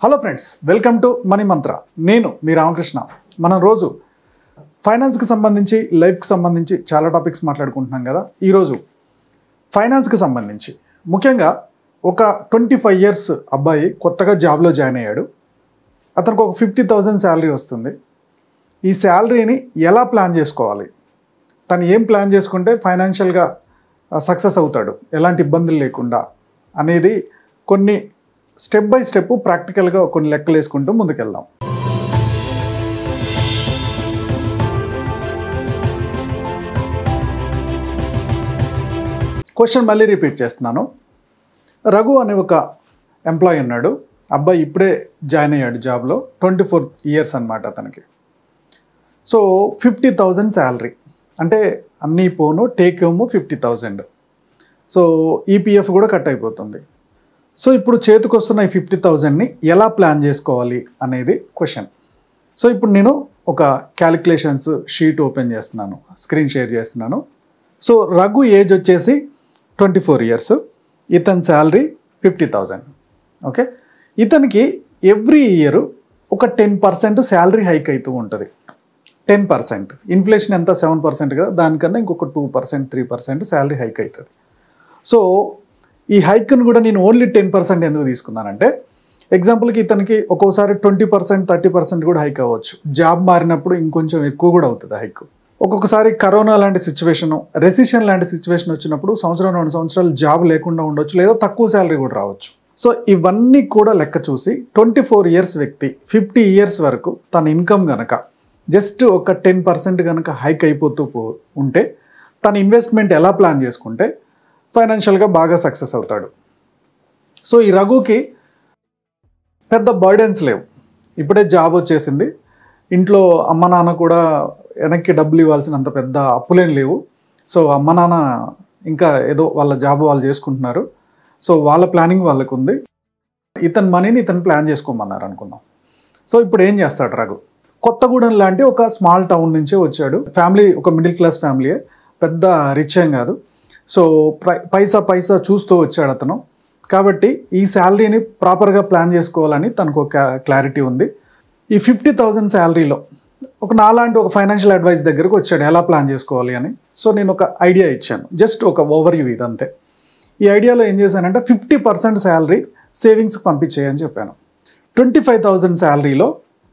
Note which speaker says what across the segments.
Speaker 1: hello friends welcome to Money Mantra నేను మీ రామకృష్ణ మనం రోజు ఫైనాన్స్కి సంబంధించి లైఫ్కి సంబంధించి చాలా టాపిక్స్ మాట్లాడుకుంటున్నాం కదా ఈరోజు ఫైనాన్స్కి సంబంధించి ముఖ్యంగా ఒక ట్వంటీ ఫైవ్ ఇయర్స్ అబ్బాయి కొత్తగా జాబ్లో జాయిన్ అయ్యాడు అతనికి ఒక ఫిఫ్టీ థౌజండ్ శాలరీ వస్తుంది ఈ శాలరీని ఎలా ప్లాన్ చేసుకోవాలి తను ఏం ప్లాన్ చేసుకుంటే ఫైనాన్షియల్గా సక్సెస్ అవుతాడు ఎలాంటి ఇబ్బందులు లేకుండా అనేది కొన్ని స్టెప్ బై స్టెప్ ప్రాక్టికల్గా కొన్ని లెక్కలు వేసుకుంటూ ముందుకెళ్దాం క్వశ్చన్ మళ్ళీ రిపీట్ చేస్తున్నాను రఘు అనే ఒక ఎంప్లాయీ ఉన్నాడు అబ్బాయి ఇప్పుడే జాయిన్ అయ్యాడు జాబ్లో ట్వంటీ ఫోర్ ఇయర్స్ అనమాట అతనికి సో ఫిఫ్టీ థౌజండ్ శాలరీ అంటే అన్నీ పోను take home fifty thousand so EPF కూడా కట్ అయిపోతుంది సో ఇప్పుడు చేతికి వస్తున్న ఈ ఫిఫ్టీ థౌజండ్ని ఎలా ప్లాన్ చేసుకోవాలి అనేది క్వశ్చన్ సో ఇప్పుడు నేను ఒక క్యాలిక్యులేషన్స్ షీట్ ఓపెన్ చేస్తున్నాను స్క్రీన్ షేర్ చేస్తున్నాను సో రఘు ఏజ్ వచ్చేసి ట్వంటీ ఫోర్ ఇయర్స్ ఇతని శాలరీ ఫిఫ్టీ థౌజండ్ ఓకే ఇతనికి ఎవ్రీ ఇయర్ ఒక టెన్ పర్సెంట్ శాలరీ హైక్ అవుతూ ఉంటుంది టెన్ పర్సెంట్ ఇన్ఫ్లేషన్ ఎంత సెవెన్ పర్సెంట్ కదా దానికన్నా ఇంకొక two percent three percent salary hike అవుతుంది సో ఈ హైక్ను కూడా నేను ఓన్లీ టెన్ పర్సెంట్ ఎందుకు తీసుకున్నానంటే ఎగ్జాంపుల్కి ఇతనికి ఒక్కోసారి ట్వంటీ పర్సెంట్ థర్టీ పర్సెంట్ కూడా హైక్ అవ్వచ్చు జాబ్ మారినప్పుడు ఇంకొంచెం ఎక్కువ కూడా అవుతుంది హైక్ ఒక్కొక్కసారి కరోనా లాంటి సిచ్యువేషను రెసిషన్ లాంటి సిచ్యువేషన్ వచ్చినప్పుడు సంవత్సరం రెండు సంవత్సరాలు జాబ్ లేకుండా ఉండొచ్చు లేదా తక్కువ శాలరీ కూడా రావచ్చు సో ఇవన్నీ కూడా లెక్క చూసి ట్వంటీ ఫోర్ ఇయర్స్ వ్యక్తి ఫిఫ్టీ ఇయర్స్ వరకు తన ఇన్కమ్ గనక జస్ట్ ఒక టెన్ పర్సెంట్ కనుక హైక్ అయిపోతూ పో ఉంటే తన ఇన్వెస్ట్మెంట్ ఎలా ప్లాన్ చేసుకుంటే ఫైనాన్షియల్గా బాగా సక్సెస్ అవుతాడు సో ఈ రఘుకి పెద్ద బర్డెన్స్ లేవు ఇప్పుడే జాబ్ వచ్చేసింది ఇంట్లో అమ్మ నాన్న కూడా వెనక్కి డబ్బులు ఇవ్వాల్సినంత పెద్ద అప్పులేం లేవు సో అమ్మ నాన్న ఇంకా ఏదో వాళ్ళ జాబ్ వాళ్ళు చేసుకుంటున్నారు సో వాళ్ళ ప్లానింగ్ వాళ్ళకు ఉంది ఇతని మనీని ఇతను ప్లాన్ చేసుకోమన్నారు అనుకుందాం సో ఇప్పుడు ఏం చేస్తాడు రఘు కొత్తగూడెం లాంటి ఒక స్మాల్ టౌన్ నుంచే వచ్చాడు ఫ్యామిలీ ఒక మిడిల్ క్లాస్ ఫ్యామిలీయే పెద్ద రిచ్ ఏం కాదు సో ప్రై- పైసా పైసా చూస్తూ వచ్చాడు అతను కాబట్టి ఈ శాలరీని ప్రాపర్గా ప్లాన్ చేసుకోవాలని తనకు ఒక క్లారిటీ ఉంది ఈ ఫిఫ్టీ థౌజండ్ శాలరీలో ఒక నాలాంటి ఒక ఫైనాన్షియల్ అడ్వైస్ దగ్గరకు వచ్చాడు ఎలా ప్లాన్ చేసుకోవాలి అని సో నేను ఒక ఐడియా ఇచ్చాను జస్ట్ ఒక ఓవర్ వ్యూ ఇదంతే ఈ ఐడియాలో ఏం చేశానంటే ఫిఫ్టీ పర్సెంట్ శాలరీ సేవింగ్స్కి పంపించేయని చెప్పాను ట్వంటీ ఫైవ్ థౌజండ్ శాలరీలో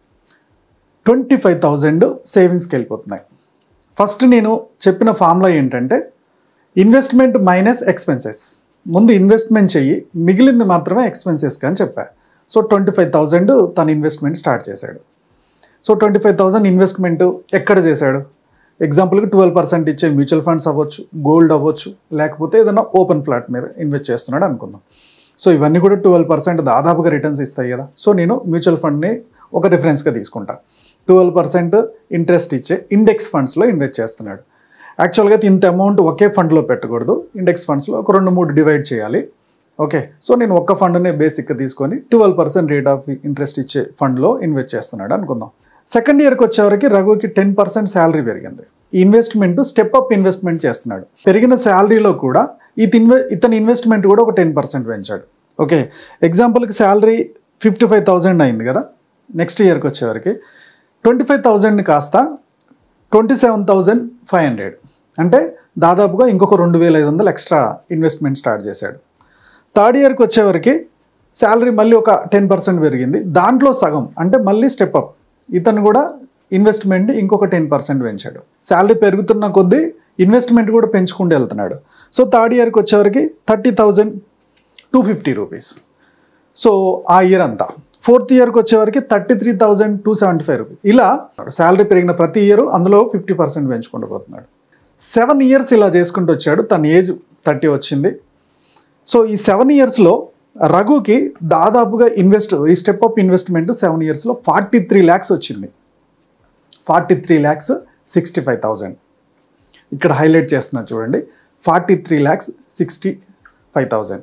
Speaker 1: ట్వంటీ ఫైవ్ థౌజండ్ సేవింగ్స్కి వెళ్ళిపోతున్నాయి ఫస్ట్ నేను చెప్పిన ఫార్ములా ఏంటంటే ఇన్వెస్ట్మెంట్ మైనస్ ఎక్స్పెన్సెస్ ముందు ఇన్వెస్ట్మెంట్ చెయ్యి మిగిలింది మాత్రమే ఎక్స్పెన్సెస్కి అని చెప్పా సో ట్వంటీ ఫైవ్ థౌజండ్ తన ఇన్వెస్ట్మెంట్ స్టార్ట్ చేశాడు so twenty five thousand investment ఎక్కడ చేశాడు ఎగ్జాంపుల్కి ట్వెల్వ్ పర్సెంట్ ఇచ్చే మ్యూచువల్ ఫండ్స్ అవ్వచ్చు గోల్డ్ అవ్వచ్చు లేకపోతే ఏదైనా ఓపెన్ ఫ్లాట్ మీద ఇన్వెస్ట్ చేస్తున్నాడు అనుకుందాం సో ఇవన్నీ కూడా ట్వెల్వ్ పర్సెంట్ దాదాపుగా రిటర్న్స్ ఇస్తాయి కదా సో నేను మ్యూచువల్ ఫండ్ని ఒక రిఫరెన్స్గా తీసుకుంటా ట్వెల్వ్ పర్సెంట్ ఇంట్రెస్ట్ ఇచ్చే ఇండెక్స్ ఫండ్స్లో ఇన్వెస్ట్ చేస్తున్నాడు యాక్చువల్గా ఇంత అమౌంట్ ఒకే ఫండ్లో పెట్టకూడదు ఇండెక్స్ ఫండ్స్లో ఒక రెండు మూడు డివైడ్ చేయాలి ఓకే సో నేను ఒక్క ఫండ్నే బేసిక్గా తీసుకొని twelve percent rate of interest ఇచ్చే ఫండ్లో ఇన్వెస్ట్ చేస్తున్నాడు అనుకుందాం సెకండ్ ఇయర్కి వచ్చేవరకు రఘుకి టెన్ పర్సెంట్ శాలరీ పెరిగింది ఈ ఇన్వెస్ట్మెంట్ స్టెప్ అప్ ఇన్వెస్ట్మెంట్ చేస్తున్నాడు పెరిగిన శాలరీలో కూడా ఇతని ఇన్వె ఇతని ఇన్వెస్ట్మెంట్ కూడా ఒక టెన్ పర్సెంట్ పెంచాడు ఓకే ఎగ్జాంపుల్కి శాలరీ ఫిఫ్టీ ఫైవ్ థౌజండ్ అయింది కదా నెక్స్ట్ ఇయర్కి వచ్చేవరకు ట్వంటీ ఫైవ్ థౌజండ్ని కాస్త twenty seven thousand five hundred అంటే దాదాపుగా ఇంకొక రెండు వేల ఐదు వందలు ఎక్స్ట్రా ఇన్వెస్ట్మెంట్ స్టార్ట్ చేశాడు థర్డ్ ఇయర్కి వచ్చేవరకు శాలరీ మళ్ళీ ఒక టెన్ పర్సెంట్ పెరిగింది దాంట్లో సగం అంటే మళ్ళీ స్టెప్ అప్ ఇతను కూడా ఇన్వెస్ట్మెంట్ ఇంకొక టెన్ పర్సెంట్ పెంచాడు శాలరీ పెరుగుతున్న కొద్దీ ఇన్వెస్ట్మెంట్ కూడా పెంచుకుంటూ వెళ్తున్నాడు సో థర్డ్ ఇయర్కి వచ్చేవరకు thirty thousand two fifty rupees so ఆ ఇయర్ అంతా ఫోర్త్ ఇయర్కి వచ్చేవరకు thirty three thousand two seventy five rupees ఇలా శాలరీ పెరిగిన ప్రతి ఇయర్ అందులో ఫిఫ్టీ పర్సెంట్ పెంచుకుంటూ పోతున్నాడు సెవెన్ ఇయర్స్ ఇలా చేసుకుంటూ వచ్చాడు తన ఏజ్ థర్టీ వచ్చింది సో ఈ సెవెన్ ఇయర్స్లో రఘుకి దాదాపుగా ఇన్వెస్ట్ ఈ స్టెప్ అప్ ఇన్వెస్ట్మెంట్ సెవెన్ ఇయర్స్లో ఫార్టీ త్రీ ల్యాక్స్ వచ్చింది forty three lakhs sixty five thousand ఇక్కడ హైలైట్ చేస్తున్నా చూడండి forty three lakhs sixty five thousand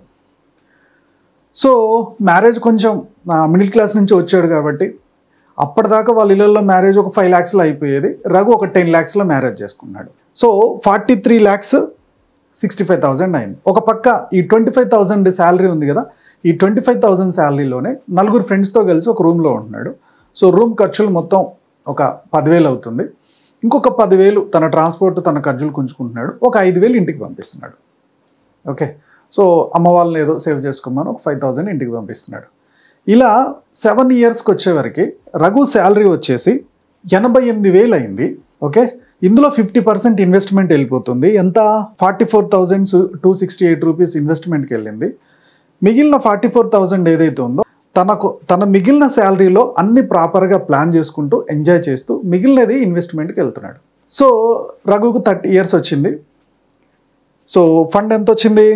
Speaker 1: so marriage కొంచెం మిడిల్ క్లాస్ నుంచి వచ్చాడు కాబట్టి అప్పటిదాకా వాళ్ళ ఇళ్ళల్లో మ్యారేజ్ ఒక ఫైవ్ ల్యాక్స్లో అయిపోయేది రఘు ఒక టెన్ ల్యాక్స్లో మ్యారేజ్ చేసుకున్నాడు so forty three lakhs sixty five thousand అయింది ఒక పక్క ఈ ట్వంటీ ఫైవ్ థౌజండ్ శాలరీ ఉంది కదా ఈ ట్వంటీ ఫైవ్ థౌజండ్ శాలరీలోనే నలుగురు ఫ్రెండ్స్తో కలిసి ఒక రూమ్లో ఉంటున్నాడు సో రూమ్ ఖర్చులు మొత్తం ఒక పదివేలు అవుతుంది ఇంకొక పదివేలు తన ట్రాన్స్పోర్ట్ తన ఖర్చులు కుంచుకుంటున్నాడు ఒక ఐదు వేలు ఇంటికి పంపిస్తున్నాడు ఓకే సో అమ్మ వాళ్ళని ఏదో సేవ్ చేసుకోమని ఒక ఫైవ్ థౌజండ్ ఇంటికి పంపిస్తున్నాడు ఇలా సెవెన్ ఇయర్స్కి వచ్చేవరకు రఘు శాలరీ వచ్చేసి ఎనభై ఎనిమిది వేలు అయింది ఓకే ఇందులో ఫిఫ్టీ పర్సెంట్ ఇన్వెస్ట్మెంట్ వెళ్ళిపోతుంది ఎంత forty four thousand two sixty eight rupees ఇన్వెస్ట్మెంట్కి వెళ్ళింది మిగిలిన ఫార్టీ ఫోర్ థౌజండ్ ఏదైతే ఉందో తనకు తన మిగిలిన శాలరీలో అన్ని ప్రాపర్గా ప్లాన్ చేసుకుంటూ ఎంజాయ్ చేస్తూ మిగిలినది ఇన్వెస్ట్మెంట్కి వెళ్తున్నాడు సో రఘుకు థర్టీ ఇయర్స్ వచ్చింది సో ఫండ్ ఎంత వచ్చింది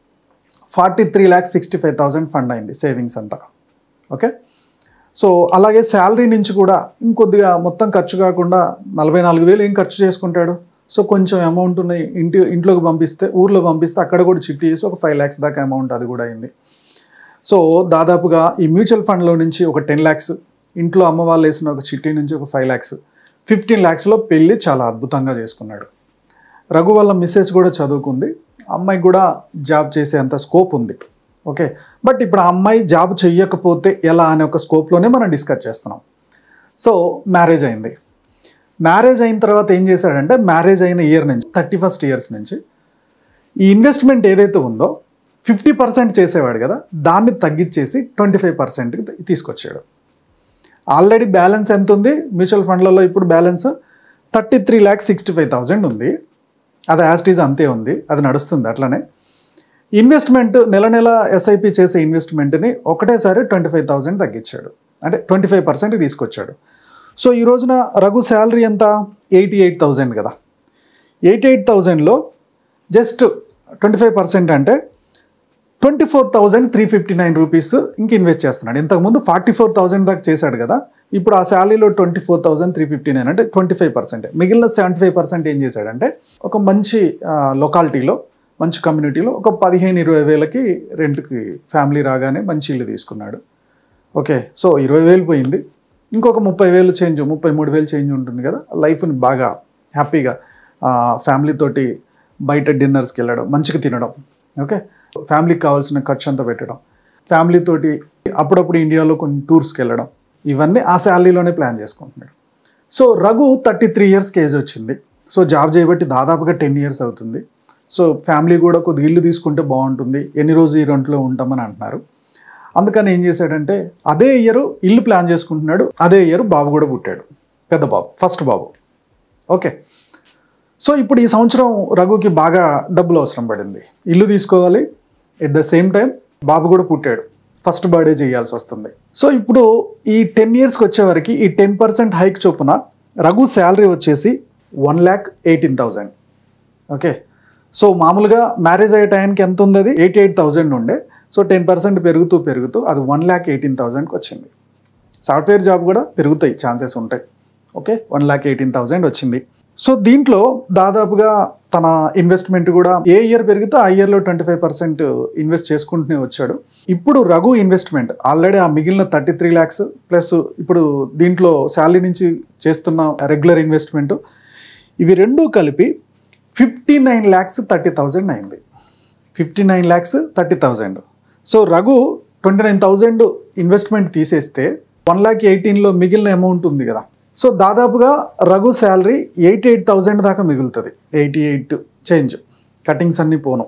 Speaker 1: forty three lakhs sixty five thousand fund అయింది సేవింగ్స్ అంతా ఓకే సో అలాగే శాలరీ నుంచి కూడా ఇంకొద్దిగా మొత్తం ఖర్చు కాకుండా నలభై నాలుగు వేలు ఏం ఖర్చు చేసుకుంటాడు సో కొంచెం అమౌంట్ని ఇంటి ఇంట్లోకి పంపిస్తే ఊర్లో పంపిస్తే అక్కడ కూడా చిట్టి చేసి ఒక ఫైవ్ ల్యాక్స్ దాకా అమౌంట్ అది కూడా అయింది సో దాదాపుగా ఈ మ్యూచువల్ ఫండ్లో నుంచి ఒక టెన్ ల్యాక్స్ ఇంట్లో అమ్మ వాళ్ళు వేసిన ఒక చిట్టి నుంచి ఒక ఫైవ్ ల్యాక్స్ ఫిఫ్టీన్ ల్యాక్స్లో పెళ్ళి చాలా అద్భుతంగా చేసుకున్నాడు రఘు వాళ్ళ మిస్సెస్ కూడా చదువుకుంది అమ్మాయికి కూడా జాబ్ చేసేంత స్కోప్ ఉంది ఓకే బట్ ఇప్పుడు ఆ అమ్మాయి జాబ్ చెయ్యకపోతే ఎలా అనే ఒక స్కోప్లోనే మనం డిస్కస్ చేస్తున్నాం సో మ్యారేజ్ అయింది మ్యారేజ్ అయిన తర్వాత ఏం చేశాడంటే మ్యారేజ్ అయిన ఇయర్ నుంచి థర్టీ ఫస్ట్ ఇయర్స్ నుంచి ఈ ఇన్వెస్ట్మెంట్ ఏదైతే ఉందో ఫిఫ్టీ పర్సెంట్ చేసేవాడు కదా దాన్ని తగ్గించేసి ట్వంటీ ఫైవ్ పర్సెంట్కి తీసుకొచ్చాడు ఆల్రెడీ బ్యాలెన్స్ ఎంత ఉంది మ్యూచువల్ ఫండ్లలో ఇప్పుడు balance thirty three lakhs sixty five thousand ఉంది అది యాస్టీజ్ అంతే ఉంది అది నడుస్తుంది అట్లనే ఇన్వెస్ట్మెంట్ నెల నెల ఎస్ఐపి చేసే ఇన్వెస్ట్మెంట్ని ఒకటేసారి ట్వంటీ ఫైవ్ థౌజండ్ తగ్గించాడు అంటే ట్వంటీ ఫైవ్ పర్సెంట్ తీసుకొచ్చాడు సో ఈ రోజున రఘు శాలరీ ఎంత ఎయిటీ ఎయిట్ థౌజండ్ కదా ఎయిటీ ఎయిట్ థౌజండ్లో జస్ట్ ట్వంటీ ఫైవ్ పర్సెంట్ అంటే twenty four thousand three fifty nine rupees ఇంక ఇన్వెస్ట్ చేస్తున్నాడు ఇంతకుముందు ఫార్టీ ఫోర్ థౌజండ్ దాకా చేశాడు కదా ఇప్పుడు ఆ శాలరీలో twenty four thousand three fifty nine అంటే ట్వంటీ ఫైవ్ పర్సెంట్ మిగిలిన సెవెంటీ ఫైవ్ పర్సెంట్ ఏం చేశాడంటే ఒక మంచి లొకాలిటీలో మంచి కమ్యూనిటీలో ఒక పదిహేను ఇరవై వేలకి రెంట్కి ఫ్యామిలీ రాగానే మంచి ఇల్లు తీసుకున్నాడు ఓకే సో ఇరవై వేలు పోయింది ఇంకొక ముప్పై వేలు చేంజ్ ముప్పై మూడు వేలు చేంజ్ ఉంటుంది కదా లైఫ్ని బాగా హ్యాపీగా ఫ్యామిలీ తోటి బయట డిన్నర్స్కి వెళ్ళడం మంచిగా తినడం ఓకే ఫ్యామిలీకి కావాల్సిన ఖర్చు అంతా పెట్టడం ఫ్యామిలీ తోటి అప్పుడప్పుడు ఇండియాలో కొన్ని టూర్స్కి వెళ్ళడం ఇవన్నీ ఆ శాలరీలోనే ప్లాన్ చేసుకుంటున్నాడు సో రఘు థర్టీ త్రీ ఇయర్స్కి ఏజ్ వచ్చింది సో జాబ్ చేయబట్టి దాదాపుగా టెన్ ఇయర్స్ అవుతుంది సో ఫ్యామిలీ కూడా కొద్దిగా ఇల్లు తీసుకుంటే బాగుంటుంది ఎన్ని రోజు ఈ రెంట్లో ఉంటామని అంటున్నారు అందుకని ఏం చేశాడంటే అదే ఇయర్ ఇల్లు ప్లాన్ చేసుకుంటున్నాడు అదే ఇయర్ బాబు కూడా పుట్టాడు పెద్ద బాబు ఫస్ట్ బాబు ఓకే సో ఇప్పుడు ఈ సంవత్సరం రఘుకి బాగా డబ్బులు అవసరం పడింది ఇల్లు తీసుకోవాలి ఎట్ ద సేమ్ టైం బాబు కూడా పుట్టాడు ఫస్ట్ బర్త్డే చేయాల్సి వస్తుంది సో ఇప్పుడు ఈ టెన్ ఇయర్స్కి వచ్చేవరకు ఈ టెన్ పర్సెంట్ హైక్ చొప్పున రఘు శాలరీ వచ్చేసి one lakh eighteen thousand okay so మామూలుగా మ్యారేజ్ అయ్యే టైంకి ఎంత ఉంది అది ఎయిటీ ఎయిట్ థౌజండ్ ఉండే సో టెన్ పర్సెంట్ పెరుగుతూ పెరుగుతూ అది వన్ ల్యాక్ ఎయిటీన్ థౌజండ్కి వచ్చింది సాఫ్ట్వేర్ జాబ్ కూడా పెరుగుతాయి ఛాన్సెస్ ఉంటాయి okay one lakh eighteen thousand వచ్చింది సో దీంట్లో దాదాపుగా తన ఇన్వెస్ట్మెంట్ కూడా ఏ ఇయర్ పెరిగితే ఆ ఇయర్లో ట్వంటీ ఫైవ్ పర్సెంట్ ఇన్వెస్ట్ చేసుకుంటూనే వచ్చాడు ఇప్పుడు రఘు ఇన్వెస్ట్మెంట్ ఆల్రెడీ ఆ మిగిలిన థర్టీ త్రీ ల్యాక్స్ ప్లస్ ఇప్పుడు దీంట్లో శాలరీ నుంచి చేస్తున్న రెగ్యులర్ ఇన్వెస్ట్మెంట్ ఇవి రెండూ కలిపి fifty nine lakhs thirty thousand అయింది fifty nine lakhs thirty thousand so Raghu twenty nine thousand investment తీసేస్తే వన్ ల్యాక్ ఎయిటీన్లో మిగిలిన అమౌంట్ ఉంది కదా సో దాదాపుగా Raghu salary eighty eight thousand దాకా మిగులుతుంది ఎయిటీ ఎయిట్ చేంజ్ కటింగ్స్ అన్నీ పోను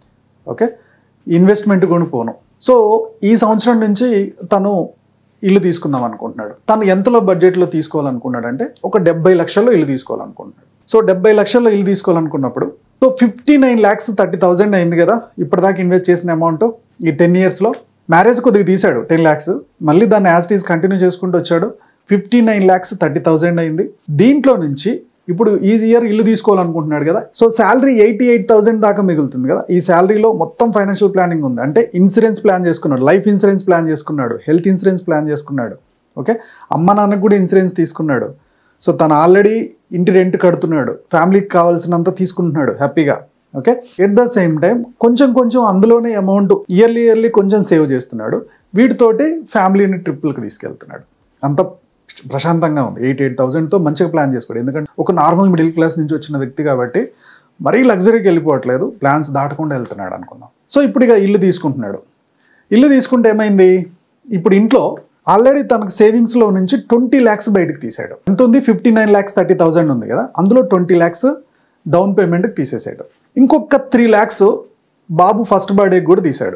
Speaker 1: ఓకే ఇన్వెస్ట్మెంట్ కూడా పోను సో ఈ సంవత్సరం నుంచి తను ఇల్లు తీసుకుందాం అనుకుంటున్నాడు తను ఎంతలో బడ్జెట్లో తీసుకోవాలనుకున్నాడు అంటే ఒక డెబ్బై లక్షల్లో ఇల్లు తీసుకోవాలనుకుంటున్నాడు సో డెబ్బై లక్షల్లో ఇల్లు తీసుకోవాలనుకున్నప్పుడు so fifty nine lakhs thirty thousand అయింది కదా ఇప్పటిదాకా ఇన్వెస్ట్ చేసిన అమౌంట్ ఈ టెన్ ఇయర్స్లో మ్యారేజ్ కొద్దిగా తీశాడు టెన్ ల్యాక్స్ మళ్ళీ దాన్ని యాస్టీస్ కంటిన్యూ చేసుకుంటూ వచ్చాడు fifty nine lakhs thirty thousand అయింది దీంట్లో నుంచి ఇప్పుడు ఈ ఇయర్ ఇల్లు తీసుకోవాలనుకుంటున్నాడు కదా so salary eighty eight thousand దాకా మిగులుతుంది కదా ఈ శాలరీలో మొత్తం ఫైనాన్షియల్ ప్లానింగ్ ఉంది అంటే ఇన్సూరెన్స్ ప్లాన్ చేసుకున్నాడు లైఫ్ ఇన్సూరెన్స్ ప్లాన్ చేసుకున్నాడు హెల్త్ ఇన్సూరెన్స్ ప్లాన్ చేసుకున్నాడు ఓకే అమ్మ నాన్నకు కూడా ఇన్సూరెన్స్ తీసుకున్నాడు సో తను ఆల్రెడీ ఇంటి రెంట్ కడుతున్నాడు ఫ్యామిలీకి కావాల్సినంత తీసుకుంటున్నాడు హ్యాపీగా okay at the same time కొంచెం కొంచెం అందులోనే అమౌంట్ ఇయర్లీ ఇయర్లీ కొంచెం సేవ్ చేస్తున్నాడు వీటితోటి ఫ్యామిలీని ట్రిప్పులకు తీసుకెళ్తున్నాడు అంత ప్రశాంతంగా ఉంది ఎయిట్ ఎయిట్ థౌసండ్తో మంచిగా ప్లాన్ చేసుకోడు ఎందుకంటే ఒక నార్మల్ మిడిల్ క్లాస్ నుంచి వచ్చిన వ్యక్తి కాబట్టి మరీ లగ్జరీకి వెళ్ళిపోవట్లేదు ప్లాన్స్ దాటకుండా వెళ్తున్నాడు అనుకుందాం సో ఇప్పుడు ఇక ఇల్లు తీసుకుంటున్నాడు ఇల్లు తీసుకుంటే ఏమైంది ఇప్పుడు ఇంట్లో ఆల్రెడీ తనకు సేవింగ్స్లో నుంచి ట్వంటీ ల్యాక్స్ బయటకు తీసాడు ఎంత ఉంది fifty nine lakhs thirty thousand ఉంది కదా అందులో ట్వంటీ ల్యాక్స్ డౌన్ పేమెంట్కి తీసేసాడు ఇంకొక త్రీ ల్యాక్స్ బాబు ఫస్ట్ బర్త్డేకి కూడా తీశాడు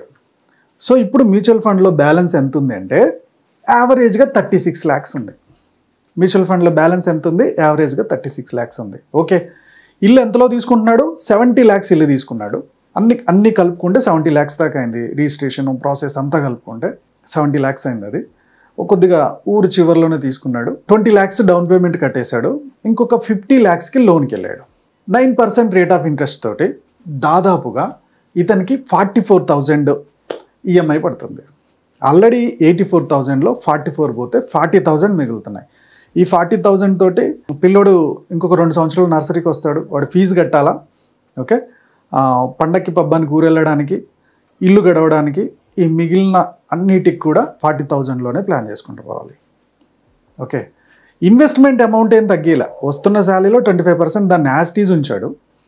Speaker 1: సో ఇప్పుడు మ్యూచువల్ ఫండ్లో బ్యాలెన్స్ ఎంత ఉంది అంటే యావరేజ్గా థర్టీ సిక్స్ ల్యాక్స్ ఉంది మ్యూచువల్ ఫండ్లో బ్యాలెన్స్ ఎంత ఉంది యావరేజ్గా థర్టీ సిక్స్ ల్యాక్స్ ఉంది ఓకే ఇల్లు ఎంతలో తీసుకుంటున్నాడు సెవెంటీ ల్యాక్స్ ఇల్లు తీసుకున్నాడు అన్ని అన్ని కలుపుకుంటే సెవెంటీ ల్యాక్స్ దాకా అయింది రిజిస్ట్రేషన్ ప్రాసెస్ అంతా కలుపుకుంటే సెవెంటీ ల్యాక్స్ అయింది అది కొద్దిగా ఊరు చివరిలోనే తీసుకున్నాడు ట్వంటీ ల్యాక్స్ డౌన్ పేమెంట్ కట్టేశాడు ఇంకొక ఫిఫ్టీ ల్యాక్స్కి లోన్కి వెళ్ళాడు nine percent rate of interest తోటి దాదాపుగా ఇతనికి ఫార్టీ ఫోర్ థౌజండ్ ఈఎంఐ పడుతుంది ఆల్రెడీ ఎయిటీ ఫోర్ థౌజండ్లో ఫార్టీ ఫోర్ పోతే ఫార్టీ థౌజండ్ మిగులుతున్నాయి ఈ ఫార్టీ థౌజండ్ తోటి పిల్లోడు ఇంకొక రెండు సంవత్సరాలు నర్సరీకి వస్తాడు వాడు ఫీజు కట్టాలా ఓకే ఆ, పండక్కి పబ్బానికి ఊరెళ్ళడానికి ఇల్లు గడవడానికి ఈ మిగిలిన అన్నిటికి కూడా ఫార్టీ థౌజండ్లోనే ప్లాన్ చేసుకుంటూ పోవాలి ఓకే ఇన్వెస్ట్మెంట్ అమౌంట్ ఏం తగ్గేలా వస్తున్న శాలరీలో ట్వంటీ ఫైవ్ పర్సెంట్ దాన్ని యాస్టీజ్ ఉంచాడు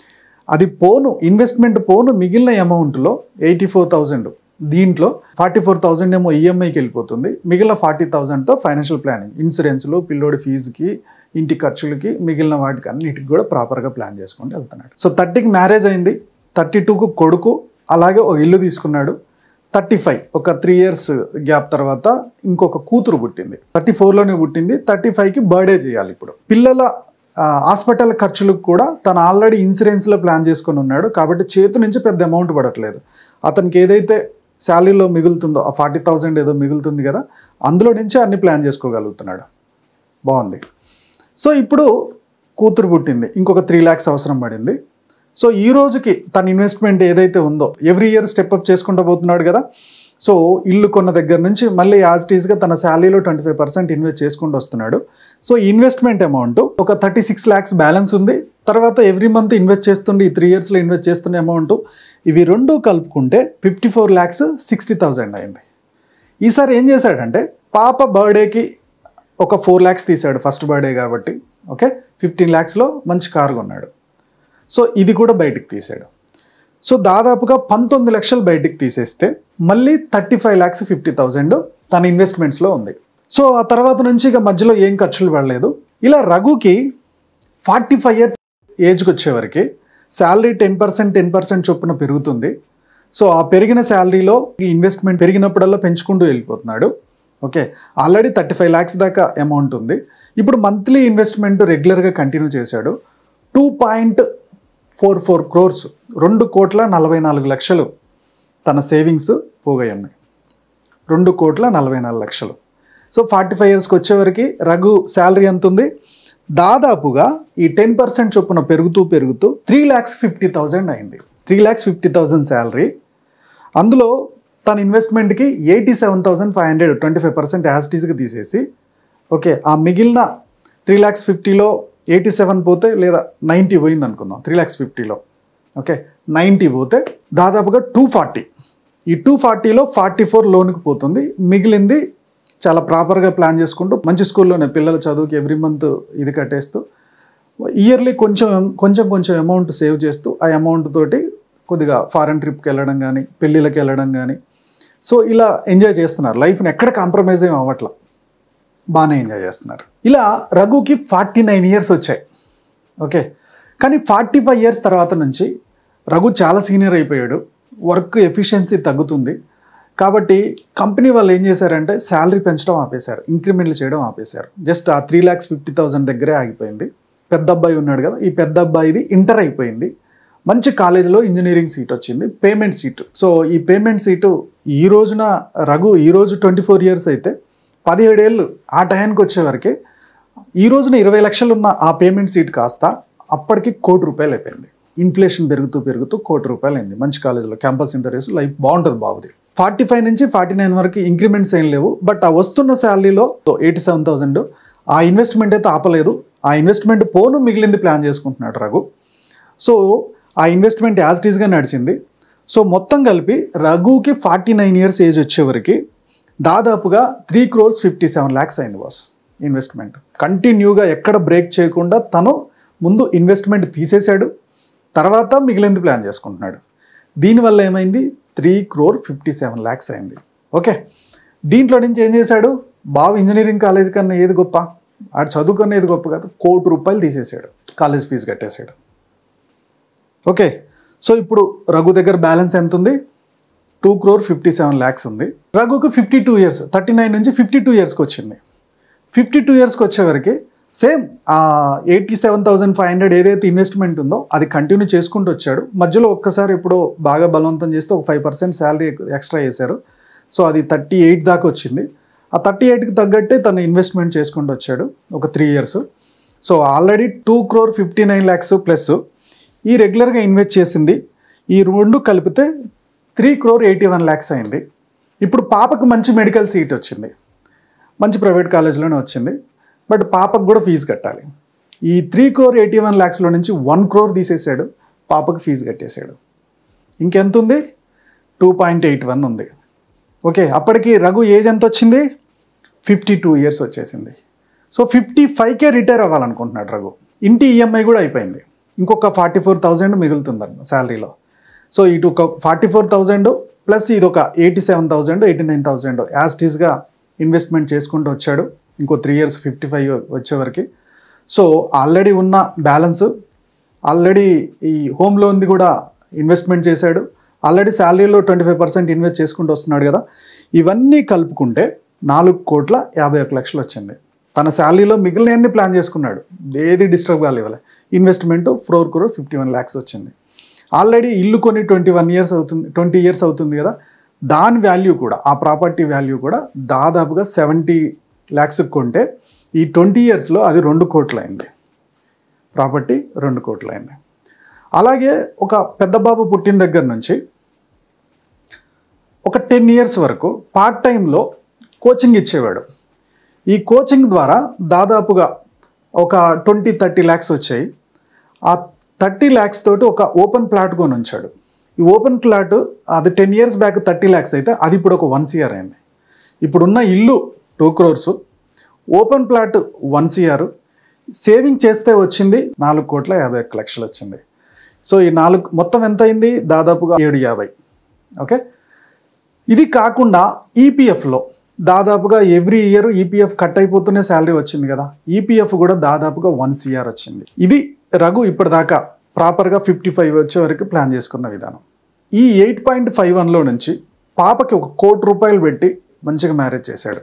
Speaker 1: అది పోను ఇన్వెస్ట్మెంట్ పోను మిగిలిన అమౌంట్లో ఎయిటీ ఫోర్ థౌజండ్ దీంట్లో ఫార్టీ ఫోర్ థౌజండ్ ఏమో ఈఎంఐకి వెళ్ళిపోతుంది మిగిలిన ఫార్టీ థౌజండ్తో ఫైనాన్షియల్ ప్లానింగ్ ఇన్సూరెన్స్లు పిల్లోడి ఫీజుకి ఇంటి ఖర్చులకి మిగిలిన వాటికి అన్నిటికి కూడా ప్రాపర్గా ప్లాన్ చేసుకుంటూ వెళ్తున్నాడు సో థర్టీకి మ్యారేజ్ అయింది థర్టీ టూకు కొడుకు అలాగే ఒక ఇల్లు తీసుకున్నాడు థర్టీ ఫైవ్ ఒక త్రీ ఇయర్స్ గ్యాప్ తర్వాత ఇంకొక కూతురు పుట్టింది థర్టీ ఫోర్లోనే పుట్టింది థర్టీ ఫైవ్కి బర్త్డే చేయాలి ఇప్పుడు పిల్లల ఆ, హాస్పిటల్ ఖర్చులకు కూడా తను ఆల్రెడీ ఇన్సూరెన్స్లో ప్లాన్ చేసుకొని ఉన్నాడు కాబట్టి చేతి నుంచి పెద్ద అమౌంట్ పడట్లేదు అతనికి ఏదైతే శాలరీలో మిగులుతుందో ఆ ఫార్టీ థౌజండ్ ఏదో మిగులుతుంది కదా అందులో నుంచి అన్ని ప్లాన్ చేసుకోగలుగుతున్నాడు బాగుంది సో ఇప్పుడు కూతురు పుట్టింది ఇంకొక త్రీ ల్యాక్స్ అవసరం పడింది సో ఈ రోజుకి తన ఇన్వెస్ట్మెంట్ ఏదైతే ఉందో ఎవ్రీ ఇయర్ స్టెప్ అప్ చేసుకుంటూ పోతున్నాడు కదా సో ఇల్లు కొన్న దగ్గర నుంచి మళ్ళీ యాజ్ టీజ్గా తన శాలరీలో ట్వంటీ ఫైవ్ పర్సెంట్ ఇన్వెస్ట్ చేసుకుంటూ వస్తున్నాడు సో ఇన్వెస్ట్మెంట్ అమౌంట్ ఒక థర్టీ సిక్స్ ల్యాక్స్ బ్యాలెన్స్ ఉంది తర్వాత ఎవ్రీ మంత్ ఇన్వెస్ట్ చేస్తుండే ఈ త్రీ ఇయర్స్లో ఇన్వెస్ట్ చేస్తున్న అమౌంట్ ఇవి రెండు కలుపుకుంటే fifty four lakhs sixty thousand అయింది ఈసారి ఏం చేశాడంటే పాప బర్త్డేకి ఒక ఫోర్ ల్యాక్స్ తీశాడు ఫస్ట్ బర్త్డే కాబట్టి ఓకే ఫిఫ్టీన్ ల్యాక్స్లో మంచి కారు కొన్నాడు సో ఇది కూడా బయటికి తీసాడు సో దాదాపుగా పంతొమ్మిది లక్షలు బయటికి తీసేస్తే మళ్ళీ thirty five lakhs fifty thousand తన ఇన్వెస్ట్మెంట్స్లో ఉంది సో ఆ తర్వాత నుంచి ఇక మధ్యలో ఏం ఖర్చులు పడలేదు ఇలా రఘుకి ఫార్టీ ఫైవ్ ఇయర్స్ ఏజ్కి వచ్చేవరకు salary ten percent ten percent చొప్పున పెరుగుతుంది సో ఆ పెరిగిన శాలరీలో ఈ ఇన్వెస్ట్మెంట్ పెరిగినప్పుడల్లా పెంచుకుంటూ వెళ్ళిపోతున్నాడు okay already thirty five lakhs దాకా అమౌంట్ ఉంది ఇప్పుడు మంత్లీ ఇన్వెస్ట్మెంట్ రెగ్యులర్గా కంటిన్యూ చేశాడు two point four four crores రెండు కోట్ల నలభై నాలుగు లక్షలు తన సేవింగ్స్ పోగా ఉన్నాయి రెండు కోట్ల నలభై నాలుగు లక్షలు సో ఫార్టీ ఫైవ్ ఇయర్స్కి వచ్చేవరకు రఘు శాలరీ ఎంత ఉంది దాదాపుగా ఈ టెన్ పర్సెంట్ చొప్పున పెరుగుతూ పెరుగుతూ త్రీ ల్యాక్స్ ఫిఫ్టీ థౌజండ్ అయింది three lakhs fifty thousand salary అందులో తన ఇన్వెస్ట్మెంట్కి eighty seven thousand five hundred twenty five percent యాస్టీస్గా తీసేసి ఓకే ఆ మిగిలిన త్రీ ల్యాక్స్ ఫిఫ్టీలో ఎయిటీ సెవెన్ పోతే లేదా నైంటీ పోయింది అనుకుందాం త్రీ ల్యాక్స్ ఫిఫ్టీలో ఓకే నైంటీ పోతే దాదాపుగా టూ ఫార్టీ ఈ టూ ఫార్టీలో ఫార్టీ ఫోర్ లోన్కి పోతుంది మిగిలింది చాలా ప్రాపర్గా ప్లాన్ చేసుకుంటూ మంచి స్కూల్లోనే పిల్లల చదువుకి ఎవ్రీ మంత్ ఇది కట్టేస్తూ ఇయర్లీ కొంచెం కొంచెం కొంచెం అమౌంట్ సేవ్ చేస్తూ ఆ అమౌంట్ తోటి కొద్దిగా ఫారెన్ ట్రిప్కి వెళ్ళడం కానీ పెళ్ళిళ్ళకి వెళ్ళడం కానీ సో ఇలా ఎంజాయ్ చేస్తున్నారు లైఫ్ని ఎక్కడ కాంప్రమైజ్ ఏం అవ్వట్లా బాగానే ఎంజాయ్ చేస్తున్నారు ఇలా రఘుకి ఫార్టీ నైన్ ఇయర్స్ వచ్చాయి ఓకే కానీ ఫార్టీ ఫైవ్ ఇయర్స్ తర్వాత నుంచి రఘు చాలా సీనియర్ అయిపోయాడు వర్క్ ఎఫిషియన్సీ తగ్గుతుంది కాబట్టి కంపెనీ వాళ్ళు ఏం చేశారంటే శాలరీ పెంచడం ఆపేశారు ఇంక్రిమెంట్లు చేయడం ఆపేశారు జస్ట్ ఆ త్రీ ల్యాక్స్ ఫిఫ్టీ థౌసండ్ దగ్గరే ఆగిపోయింది పెద్ద అబ్బాయి ఉన్నాడు కదా ఈ పెద్ద అబ్బాయిది ఇంటర్ అయిపోయింది మంచి కాలేజీలో ఇంజనీరింగ్ సీట్ వచ్చింది పేమెంట్ సీటు సో ఈ పేమెంట్ సీటు ఈ రోజున రఘు ఈ రోజు ట్వంటీ ఫోర్ ఇయర్స్ అయితే పదిహేడేళ్ళు ఆ టయానికి వచ్చేవరకే ఈ రోజున ఇరవై లక్షలు ఉన్న ఆ పేమెంట్ సీట్ కాస్త అప్పటికి కోటి రూపాయలు అయిపోయింది ఇన్ఫ్లేషన్ పెరుగుతూ పెరుగుతూ కోటి రూపాయలు అయింది మంచి కాలేజీలో క్యాంపస్ ఇంటర్వ్యూస్ లైఫ్ బాగుంటుంది బాబుది ఫార్టీ ఫైవ్ నుంచి ఫార్టీ నైన్ వరకు ఇంక్రిమెంట్స్ ఏం లేవు బట్ ఆ వస్తున్న శాలరీలో ఎయిటీ సెవెన్ థౌసండ్ ఆ ఇన్వెస్ట్మెంట్ అయితే ఆపలేదు ఆ ఇన్వెస్ట్మెంట్ పోను మిగిలింది ప్లాన్ చేసుకుంటున్నాడు రఘు సో ఆ ఇన్వెస్ట్మెంట్ యాజ్ ఇట్ ఈస్గా నడిచింది సో మొత్తం కలిపి రఘుకి ఫార్టీ నైన్ ఇయర్స్ ఏజ్ వచ్చేవరకు దాదాపుగా three crores fifty seven lakhs అయింది బాస్ ఇన్వెస్ట్మెంట్ కంటిన్యూగా ఎక్కడ బ్రేక్ చేయకుండా తను ముందు ఇన్వెస్ట్మెంట్ తీసేశాడు తర్వాత మిగిలింది ప్లాన్ చేసుకుంటున్నాడు దీనివల్ల ఏమైంది three crore fifty seven lakhs అయింది ఓకే దీంట్లో నుంచి ఏం చేశాడు బాబు ఇంజనీరింగ్ కాలేజ్ కన్నా ఏది గొప్ప ఆడు చదువుకున్న ఏది గొప్ప కాదు కోటి రూపాయలు తీసేసాడు కాలేజ్ ఫీజు కట్టేశాడు ఓకే సో ఇప్పుడు రఘు దగ్గర బ్యాలెన్స్ ఎంత ఉంది two crore fifty seven lakhs ఉంది రఘుకు fifty two years thirty nine నుంచి ఫిఫ్టీ టూ ఇయర్స్కి వచ్చింది ఫిఫ్టీ టూ ఇయర్స్కి వచ్చేవరకు సేమ్ ఆ eighty seven thousand five hundred ఏదైతే ఇన్వెస్ట్మెంట్ ఉందో అది కంటిన్యూ చేసుకుంటూ వచ్చాడు మధ్యలో ఒక్కసారి ఇప్పుడు బాగా బలవంతం చేస్తే ఒక ఫైవ్ పర్సెంట్ శాలరీ ఎక్స్ట్రా చేశారు సో అది థర్టీ ఎయిట్ దాకా వచ్చింది ఆ థర్టీ ఎయిట్కి తగ్గట్టే తను ఇన్వెస్ట్మెంట్ చేసుకుంటూ వచ్చాడు ఒక three years so already two crore fifty nine lakhs plus ఈ రెగ్యులర్గా ఇన్వెస్ట్ చేసింది ఈ రెండు కలిపితే three crore eighty one lakhs అయింది ఇప్పుడు పాపకు మంచి మెడికల్ సీట్ వచ్చింది మంచి ప్రైవేట్ కాలేజ్లోనే వచ్చింది బట్ పాపకు కూడా ఫీజు కట్టాలి ఈ త్రీ క్రోర్ ఎయిటీ వన్ ల్యాక్స్లో నుంచి వన్ క్రోర్ తీసేసాడు పాపకు ఫీజు కట్టేశాడు ఇంకెంత ఉంది టూ పాయింట్ ఎయిట్ వన్ ఉంది ఓకే అప్పటికి రఘు ఏజ్ ఎంత వచ్చింది ఫిఫ్టీ టూ ఇయర్స్ వచ్చేసింది సో ఫిఫ్టీ ఫైవ్కే రిటైర్ అవ్వాలనుకుంటున్నాడు రఘు ఇంటి ఈఎంఐ కూడా అయిపోయింది ఇంకొక ఫార్టీ ఫోర్ థౌజండ్ మిగులుతుంది శాలరీలో సో ఇటు ఒక ఫార్టీ ఫోర్ థౌజండ్ ప్లస్ ఇది ఒక eighty seven thousand eighty nine thousand యాస్టీస్గా ఇన్వెస్ట్మెంట్ చేసుకుంటూ వచ్చాడు ఇంకో త్రీ ఇయర్స్ ఫిఫ్టీ ఫైవ్ వచ్చేవరకు సో ఆల్రెడీ ఉన్న బ్యాలెన్స్ ఆల్రెడీ ఈ హోమ్ లోన్ది కూడా ఇన్వెస్ట్మెంట్ చేశాడు ఆల్రెడీ శాలరీలో ట్వంటీ ఫైవ్ పర్సెంట్ ఇన్వెస్ట్ చేసుకుంటూ వస్తున్నాడు కదా ఇవన్నీ కలుపుకుంటే నాలుగు కోట్ల యాభై ఒక లక్షలు వచ్చింది తన శాలరీలో మిగిలినవన్నీ ప్లాన్ చేసుకున్నాడు ఏది డిస్టర్బ్ కాలేవాలి investment four crore fifty one lakhs వచ్చింది ఆల్రెడీ ఇల్లు కొని ట్వంటీ వన్ ఇయర్స్ అవుతుంది ట్వంటీ ఇయర్స్ అవుతుంది కదా దాని వాల్యూ కూడా ఆ ప్రాపర్టీ వాల్యూ కూడా దాదాపుగా సెవెంటీ ల్యాక్స్ కొంటే ఈ ట్వంటీ ఇయర్స్లో అది రెండు కోట్లు అయింది ప్రాపర్టీ రెండు కోట్లు అయింది అలాగే ఒక పెద్ద బాబు పుట్టిన దగ్గర నుంచి ఒక టెన్ ఇయర్స్ వరకు పార్ట్ టైంలో కోచింగ్ ఇచ్చేవాడు ఈ కోచింగ్ ద్వారా దాదాపుగా ఒక ట్వంటీ థర్టీ ల్యాక్స్ వచ్చాయి ఆ థర్టీ ల్యాక్స్ తోటి ఒక ఓపెన్ ప్లాట్ కొని ఉంచాడు ఈ ఓపెన్ ప్లాట్ అది ten years back thirty lakhs అయితే అది ఇప్పుడు ఒక వన్ సిఆర్ అయింది ఇప్పుడున్న ఇల్లు two crores open plot one CR saving చేస్తే వచ్చింది నాలుగు కోట్ల యాభై ఒక్క లక్షలు వచ్చింది సో ఈ నాలుగు మొత్తం ఎంత అయింది దాదాపుగా ఏడు యాభై ఓకే ఇది కాకుండా ఈపీఎఫ్లో దాదాపుగా ఎవ్రీ ఇయర్ ఈపీఎఫ్ కట్ అయిపోతూనే శాలరీ వచ్చింది కదా ఈపీఎఫ్ కూడా దాదాపుగా వన్ సిఆర్ వచ్చింది ఇది రఘు ఇప్పటిదాకా ప్రాపర్గా ఫిఫ్టీ ఫైవ్ వచ్చే వరకు ప్లాన్ చేసుకున్న విధానం ఈ ఎయిట్ పాయింట్ ఫైవ్ వన్లో నుంచి పాపకి ఒక కోటి రూపాయలు పెట్టి మంచిగా మ్యారేజ్ చేశాడు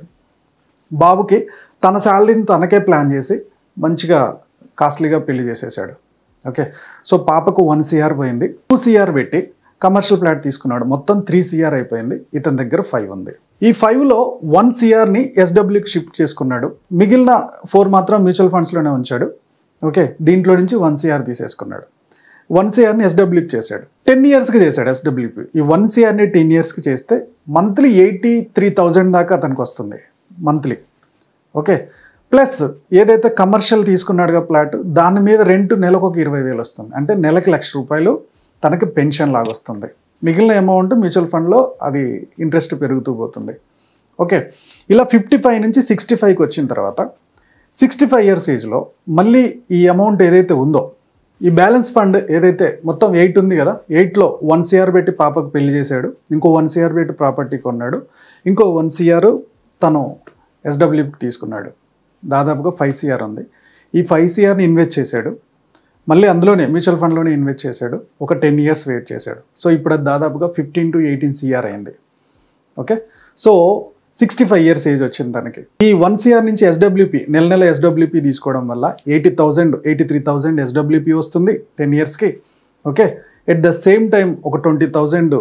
Speaker 1: బాబుకి తన శాలరీని తనకే ప్లాన్ చేసి మంచిగా కాస్ట్లీగా పెళ్లి చేసేసాడు ఓకే సో పాపకు వన్ సిఆర్ పోయింది టూ సిఆర్ పెట్టి కమర్షియల్ ప్లాట్ తీసుకున్నాడు మొత్తం త్రీ సిఆర్ అయిపోయింది ఇతని దగ్గర ఫైవ్ ఉంది ఈ ఫైవ్లో వన్ సిఆర్ని ఎస్డబ్ల్యూకి షిఫ్ట్ చేసుకున్నాడు మిగిలిన ఫోర్ మాత్రం మ్యూచువల్ ఫండ్స్లోనే ఉంచాడు ఓకే దీంట్లో నుంచి వన్ సిఆర్ తీసేసుకున్నాడు వన్ సిఆర్ని ఎస్డబ్ల్యూకి చేశాడు టెన్ ఇయర్స్కి చేశాడు ఎస్డబ్ల్యూపీ ఈ వన్ సిఆర్ని టెన్ ఇయర్స్కి చేస్తే మంత్లీ ఎయిటీ త్రీ థౌజండ్ దాకా అతనికి వస్తుంది మంత్లీ ఓకే ప్లస్ ఏదైతే కమర్షియల్ తీసుకున్నాడుగా ప్లాట్ దాని మీద రెంట్ నెలకు ఒక ఇరవై వేలు వస్తుంది అంటే నెలకి లక్ష రూపాయలు తనకి పెన్షన్ లాగా వస్తుంది మిగిలిన అమౌంట్ మ్యూచువల్ ఫండ్లో అది ఇంట్రెస్ట్ పెరుగుతూ పోతుంది ఓకే ఇలా ఫిఫ్టీ ఫైవ్ నుంచి సిక్స్టీ ఫైవ్కి వచ్చిన తర్వాత సిక్స్టీ ఫైవ్ ఇయర్స్ ఏజ్లో మళ్ళీ ఈ అమౌంట్ ఏదైతే ఉందో ఈ బ్యాలెన్స్ ఫండ్ ఏదైతే మొత్తం ఎయిట్ ఉంది కదా ఎయిట్లో వన్ సిఆర్ పెట్టి పాపకు పెళ్లి చేశాడు ఇంకో వన్ సిఆర్ పెట్టి ప్రాపర్టీ కొన్నాడు ఇంకో వన్ సిఆర్ తను ఎస్డబ్ల్యూకి తీసుకున్నాడు దాదాపుగా ఫైవ్ సిఆర్ ఉంది ఈ ఫైవ్ సిఆర్ని ఇన్వెస్ట్ చేశాడు మళ్ళీ అందులోనే మ్యూచువల్ ఫండ్లోనే ఇన్వెస్ట్ చేశాడు ఒక టెన్ ఇయర్స్ వెయిట్ చేశాడు సో ఇప్పుడు అది దాదాపుగా ఫిఫ్టీన్ టు ఎయిటీన్ సిఆర్ అయింది okay so sixty five years age వచ్చింది తనకి ఈ వన్ సిఆర్ నుంచి ఎస్డబ్ల్యూపి నెల నెల ఎస్డబ్ల్యూపి తీసుకోవడం వల్ల eighty thousand eighty three thousand SWP వస్తుంది టెన్ ఇయర్స్కి okay at the same time ఒక ట్వంటీ థౌజండ్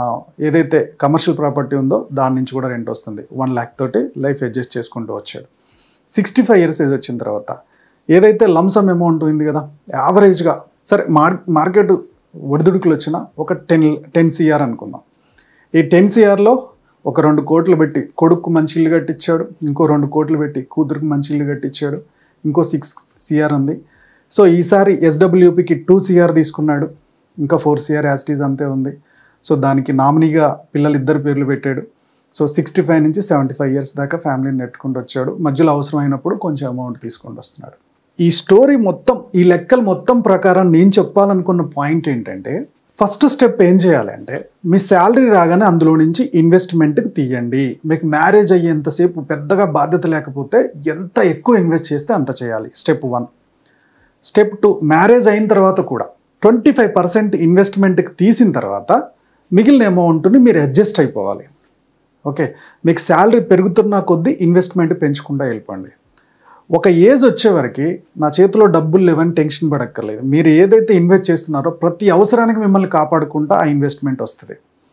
Speaker 1: ఏదైతే కమర్షియల్ ప్రాపర్టీ ఉందో దాని నుంచి కూడా రెంట్ వస్తుంది వన్ ల్యాక్ తోటి లైఫ్ అడ్జస్ట్ చేసుకుంటూ వచ్చాడు సిక్స్టీ ఫైవ్ ఇయర్స్ ఏజ్ వచ్చిన తర్వాత ఏదైతే లంసమ్ అమౌంట్ ఉంది కదా యావరేజ్గా సరే మార్ మార్కెట్ ఒడిదుడుకులు వచ్చిన ఒక టెన్ టెన్ సిఆర్ అనుకుందాం ఈ టెన్ సిఆర్లో ఒక రెండు కోట్లు పెట్టి కొడుకు మంచి ఇల్లు కట్టించాడు ఇంకో రెండు కోట్లు పెట్టి కూతురుకు మంచి ఇల్లు కట్టించాడు ఇంకో సిక్స్ సిఆర్ ఉంది సో ఈసారి ఎస్డబ్ల్యూపికి టూ సిఆర్ తీసుకున్నాడు ఇంకా ఫోర్ సిఆర్ యాస్టీస్ అంతే ఉంది సో దానికి నామినీగా పిల్లలు ఇద్దరు పేర్లు పెట్టాడు సో సిక్స్టీ ఫైవ్ నుంచి సెవెంటీ ఫైవ్ ఇయర్స్ దాకా ఫ్యామిలీని నెట్టుకుంటూ వచ్చాడు మధ్యలో అవసరమైనప్పుడు కొంచెం అమౌంట్ తీసుకుంటూ వస్తున్నాడు ఈ స్టోరీ మొత్తం ఈ లెక్కలు మొత్తం ప్రకారం నేను చెప్పాలనుకున్న పాయింట్ ఏంటంటే ఫస్ట్ స్టెప్ ఏం చేయాలంటే మీ శాలరీ రాగానే అందులో నుంచి ఇన్వెస్ట్మెంట్కి తీయండి మీకు మ్యారేజ్ అయ్యేంతసేపు పెద్దగా బాధ్యత లేకపోతే ఎంత ఎక్కువ ఇన్వెస్ట్ చేస్తే అంత చేయాలి step one step two marriage అయిన తర్వాత కూడా ట్వంటీ ఫైవ్ పర్సెంట్ ఇన్వెస్ట్మెంట్కి తీసిన తర్వాత మిగిలిన అమౌంట్ని మీరు అడ్జస్ట్ అయిపోవాలి ఓకే మీకు శాలరీ పెరుగుతున్న కొద్దీ ఇన్వెస్ట్మెంట్ పెంచుకుంటూ వెళ్ళిపోండి ఒక ఏజ్ వచ్చేవరకు నా చేతిలో డబ్బులు లేవని టెన్షన్ పడక్కర్లేదు మీరు ఏదైతే ఇన్వెస్ట్ చేస్తున్నారో ప్రతి అవసరానికి మిమ్మల్ని కాపాడుకుంటా ఆ ఇన్వెస్ట్మెంట్ వస్తుంది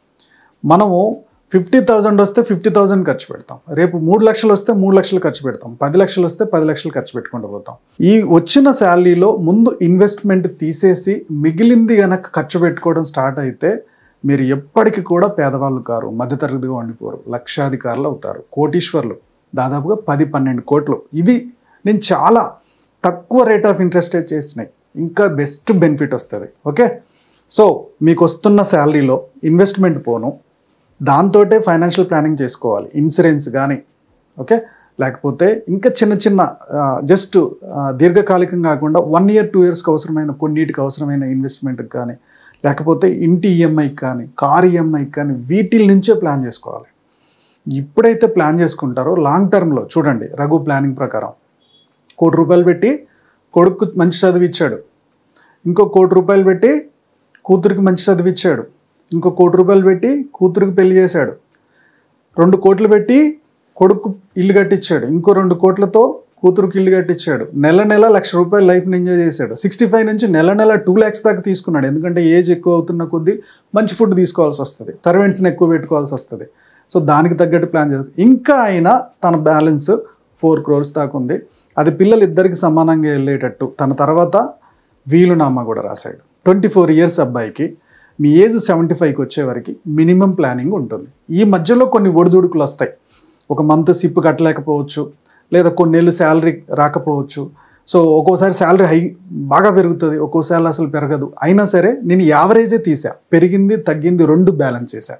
Speaker 1: మనము ఫిఫ్టీ థౌజండ్ వస్తే ఫిఫ్టీ థౌజండ్ ఖర్చు పెడతాం రేపు మూడు లక్షలు వస్తే మూడు లక్షలు ఖర్చు పెడతాం పది లక్షలు వస్తే పది లక్షలు ఖర్చు పెట్టుకుంటూ పోతాం ఈ వచ్చిన శాలరీలో ముందు ఇన్వెస్ట్మెంట్ తీసేసి మిగిలింది కనుక ఖర్చు పెట్టుకోవడం స్టార్ట్ అయితే మీరు ఎప్పటికీ కూడా పేదవాళ్ళు కారు మధ్యతరగతిగా వండిపోరు లక్షాధికారులు అవుతారు కోటీశ్వర్లు దాదాపుగా పది పన్నెండు కోట్లు ఇవి నేను చాలా తక్కువ రేట్ ఆఫ్ ఇంట్రెస్ట్ చేసినాయి ఇంకా బెస్ట్ బెనిఫిట్ వస్తుంది ఓకే సో మీకు వస్తున్న శాలరీలో ఇన్వెస్ట్మెంట్ పోను దాంతోటే ఫైనాన్షియల్ ప్లానింగ్ చేసుకోవాలి ఇన్సూరెన్స్ కానీ ఓకే లేకపోతే ఇంకా చిన్న చిన్న జస్ట్ దీర్ఘకాలికం కాకుండా వన్ ఇయర్ టూ ఇయర్స్కి అవసరమైన కొన్నిటికి అవసరమైన ఇన్వెస్ట్మెంట్కి కానీ లేకపోతే ఇంటి ఈఎంఐకి కానీ కార్ ఈఎంఐకి కానీ వీటి నుంచే ప్లాన్ చేసుకోవాలి ఇప్పుడైతే ప్లాన్ చేసుకుంటారో లాంగ్ టర్మ్లో చూడండి రఘు ప్లానింగ్ ప్రకారం కోటి రూపాయలు పెట్టి కొడుకు మంచి చదువు ఇచ్చాడు ఇంకో కోటి రూపాయలు పెట్టి కూతురికి మంచి చదువు ఇచ్చాడు ఇంకో కోటి రూపాయలు పెట్టి కూతురికి పెళ్లి చేశాడు రెండు కోట్లు పెట్టి కొడుకు ఇల్లు కట్టించాడు ఇంకో రెండు కోట్లతో కూతురుకి ఇల్లు కట్టించాడు నెల నెల లక్ష రూపాయలు లైఫ్ని ఎంజాయ్ చేశాడు సిక్స్టీ ఫైవ్ నుంచి నెల నెల టూ ల్యాక్స్ దాకా తీసుకున్నాడు ఎందుకంటే ఏజ్ ఎక్కువ అవుతున్న కొద్దీ మంచి ఫుడ్ తీసుకోవాల్సి వస్తుంది సర్వెంట్స్ని ఎక్కువ పెట్టుకోవాల్సి వస్తుంది సో దానికి తగ్గట్టు ప్లాన్ చేస్తాడు ఇంకా అయినా తన బ్యాలెన్స్ ఫోర్ క్రోర్స్ దాకా ఉంది అది పిల్లలు ఇద్దరికి సమానంగా వెళ్ళేటట్టు తన తర్వాత వీలునామా కూడా రాశాడు ట్వంటీ ఫోర్ ఇయర్స్ అబ్బాయికి మీ ఏజ్ సెవెంటీ ఫైవ్కి వచ్చేవరకు మినిమం ప్లానింగ్ ఉంటుంది ఈ మధ్యలో కొన్ని ఒడిదుడుకులు వస్తాయి ఒక మంత్ సిప్ కట్టలేకపోవచ్చు లేదా కొన్నేళ్ళు శాలరీ రాకపోవచ్చు సో ఒక్కోసారి శాలరీ హై బాగా పెరుగుతుంది ఒక్కోసారి అసలు పెరగదు అయినా సరే నేను యావరేజే తీసా పెరిగింది తగ్గింది రెండు బ్యాలెన్స్ చేశా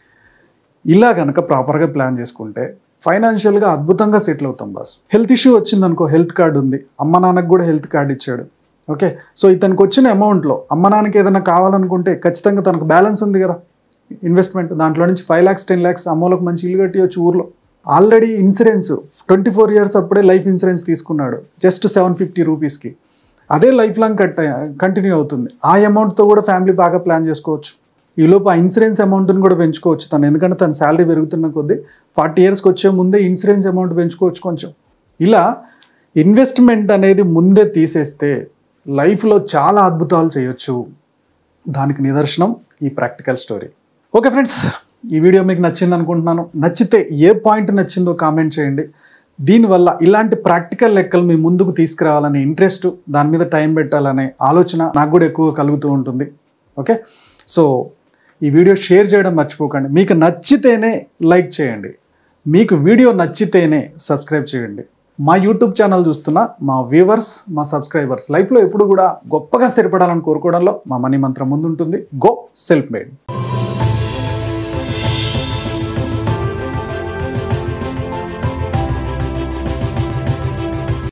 Speaker 1: ఇలా కనుక ప్రాపర్గా ప్లాన్ చేసుకుంటే ఫైనాన్షియల్గా అద్భుతంగా సెటిల్ అవుతాం బాస్ హెల్త్ ఇష్యూ వచ్చిందనుకో హెల్త్ కార్డు ఉంది అమ్మ నాన్నకు కూడా హెల్త్ కార్డు ఇచ్చాడు ఓకే సో ఇతనికి వచ్చిన అమౌంట్లో అమ్మ నాన్నకి ఏదైనా కావాలనుకుంటే ఖచ్చితంగా తనకు బ్యాలెన్స్ ఉంది కదా ఇన్వెస్ట్మెంట్ దాంట్లో నుంచి ఫైవ్ ల్యాక్స్ టెన్ ల్యాక్స్ అమ్మలకు మంచి ఇల్లు కట్టియొచ్చు ఊర్లో already insurance twenty four years అప్పుడే లైఫ్ ఇన్సూరెన్స్ తీసుకున్నాడు జస్ట్ సెవెన్ ఫిఫ్టీ రూపీస్కి అదే లైఫ్ లాంగ్ కట్ కంటిన్యూ అవుతుంది ఆ అమౌంట్తో కూడా ఫ్యామిలీ బాగా ప్లాన్ చేసుకోవచ్చు ఈ లోపు ఆ ఇన్సూరెన్స్ అమౌంట్ని కూడా పెంచుకోవచ్చు తను ఎందుకంటే తన శాలరీ పెరుగుతున్న కొద్దీ ఫార్టీ ఇయర్స్కి వచ్చే ముందే ఇన్సూరెన్స్ అమౌంట్ పెంచుకోవచ్చు కొంచెం ఇలా ఇన్వెస్ట్మెంట్ అనేది ముందే తీసేస్తే లైఫ్లో చాలా అద్భుతాలు చేయొచ్చు దానికి నిదర్శనం ఈ ప్రాక్టికల్ స్టోరీ ఓకే ఫ్రెండ్స్ ఈ వీడియో మీకు నచ్చింది అనుకుంటున్నాను నచ్చితే ఏ పాయింట్ నచ్చిందో కామెంట్ చేయండి దీనివల్ల ఇలాంటి ప్రాక్టికల్ లెక్కలు మీ ముందుకు తీసుకురావాలనే ఇంట్రెస్ట్ దాని మీద టైం పెట్టాలనే ఆలోచన నాకు కూడా ఎక్కువ కలుగుతూ ఉంటుంది ఓకే సో ఈ వీడియో షేర్ చేయడం మర్చిపోకండి మీకు నచ్చితేనే లైక్ చేయండి మీకు వీడియో నచ్చితేనే సబ్స్క్రైబ్ చేయండి మా యూట్యూబ్ ఛానల్ చూస్తున్న మా వ్యూవర్స్ మా సబ్స్క్రైబర్స్ లైఫ్లో ఎప్పుడు కూడా గొప్పగా స్థిరపడాలని కోరుకోవడంలో మా మనీ మంత్రం ముందుంటుంది గో సెల్ఫ్ మేడ్